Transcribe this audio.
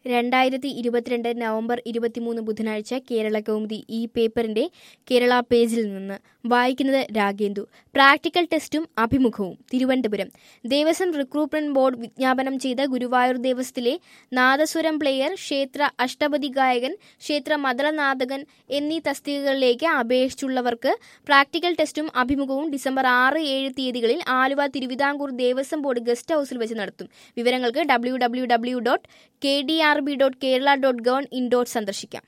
രണ്ടായിരത്തി ഇരുപത്തിരണ്ട് നവംബർ ഇരുപത്തിമൂന്ന് ബുധനാഴ്ച കേരള കൗമുദി ഈ പേപ്പറിന്റെ കേരള പേജിൽ നിന്ന് വായിക്കുന്നത് രാഗേന്ദു പ്രാക്ടിക്കൽ ടെസ്റ്റും അഭിമുഖവും തിരുവനന്തപുരം ദേവസ്വം റിക്രൂട്ട്മെന്റ് ബോർഡ് വിജ്ഞാപനം ചെയ്ത ഗുരുവായൂർ ദേവസ്ഥത്തിലെ നാദസ്വരം പ്ലെയർ ക്ഷേത്ര അഷ്ടപതി ഗായകൻ ക്ഷേത്ര മദളനാഥകൻ എന്നീ തസ്തികകളിലേക്ക് അപേക്ഷിച്ചുള്ളവർക്ക് പ്രാക്ടിക്കൽ ടെസ്റ്റും അഭിമുഖവും ഡിസംബർ ആറ് ഏഴ് തീയതികളിൽ ആലുവ തിരുവിതാംകൂർ ദേവസ്വം ബോർഡ് ഗസ്റ്റ് ഹൌസിൽ വെച്ച് നടത്തും വിവരങ്ങൾക്ക് W W W dot K D R B dot Kerala dot gov in dot സന്ദർശിക്കാം